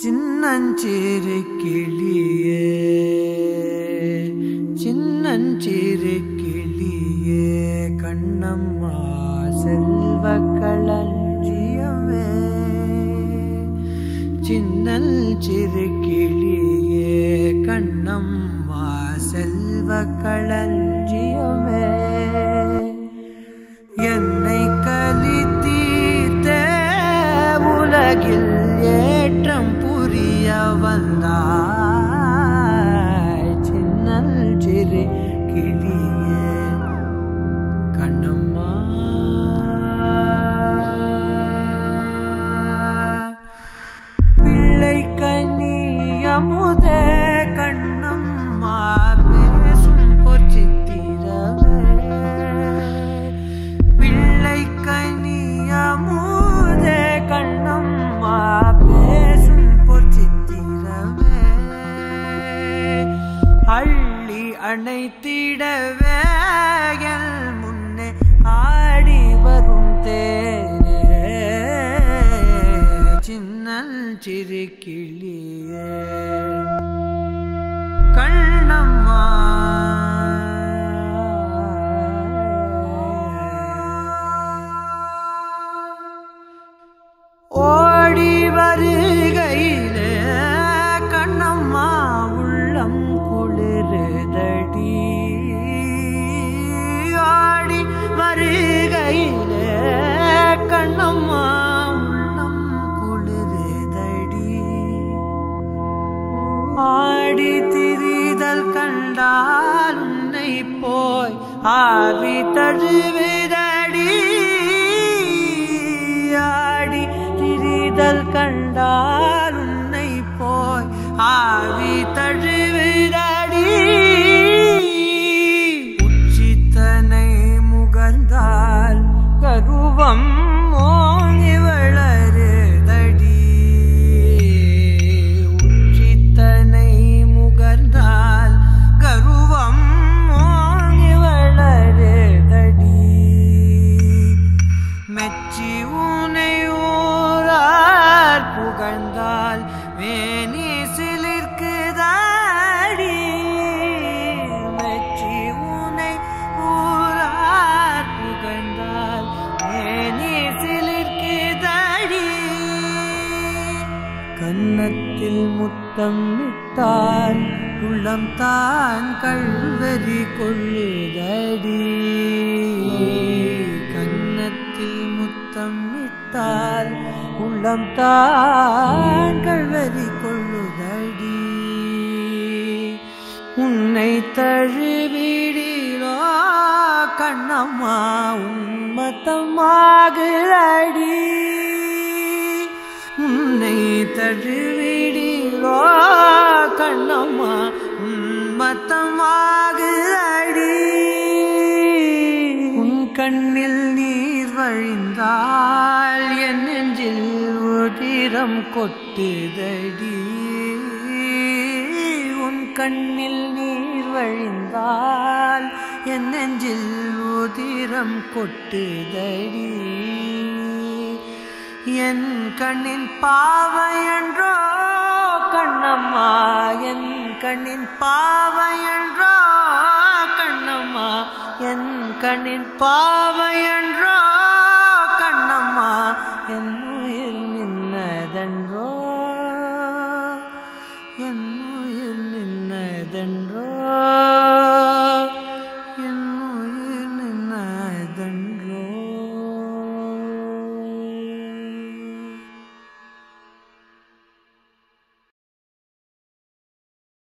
சின்னஞ்சிறு கிளியே சின்னஞ்சிறு கிளியே கண்ணம்மா செல்வ களஞ்சியமே சின்னல் சிறு கிளியே கண்ணம்மா செல்வ களஞ்சியமே என்னை கலித்தீர்த்த உலகில் ஏற்றம் புரிய வந்தாய் சின்னல் சிறு கிளியே கண்ணம்மா பிள்ளை கண்ணியமுதே கண்ணம்மா பேசும் பொற்சித்திரமே பிள்ளை கண்ணியமுதே கண்ணம்மா பேசும் பொற்சித்திரமே அள்ளி அணைத்திடவே என் முன்னே ஆடி வரும் தேனே சின்னல் சிறு கிளியே கண்ணம்மா ஓடி வருகையிலே கண்ணம்மா உள்ளம் குளிருதடி ஆடி வருகையிலே கண்ணம்மா உள்ளம் குளிருதடி ஆடி திரிதல் கண்டால் உன்னை போய் ஆவி தழுவிதடி ஆடி திரிதல் கண்டால் உன்னை போய் ஆவி தழுவிதடி உச்சித்தனை முகர்ந்தால் கருவம் ஓங்கி வளருதடி உச்சித்தனை முகர்ந்தால் கருவம் ஓங்கி வளருதடி மெச்சி உனை ஊரார் புகழ்ந்தால் வேணி சிலிர்க்குதாடி மெச்சி உனை ஊரார் புகழ்ந்தால் வேணி சிலிர்க்குதாடி கன்னத்தில் முத்தம் விட்டால் உள்ளம் தான் கல்வரி கொள்ளுதடி கன்னத்தில் முத்தம் விட்டால் உள்ளம் தான் கல்வரி கொள்ளுதடி உன்னை தழுவிடிலோ கண்ணம்மா உம்மத்தமாகுதடி உன்னை தழுவிடிலோ கண்ணம்மா உன்மத்தமாகுதடி உன் கண்ணில் நீர் வழிந்தால் என் நெஞ்சில் உதிரம் கொட்டுதடி உன் கண்ணில் நீர் வழிந்தால் என் நெஞ்சில் உதிரம் கொட்டுதடி என் கண்ணின் பாவையன்றோ கண்ணம்மா என் கண்ணின் பாவையன்றோ கண்ணம்மா என் கண்ணின் பாவையன்றோ கண்ணம்மா என் உயிர் நின்னதன்றோ என் உயிர் நின்னதன்றோ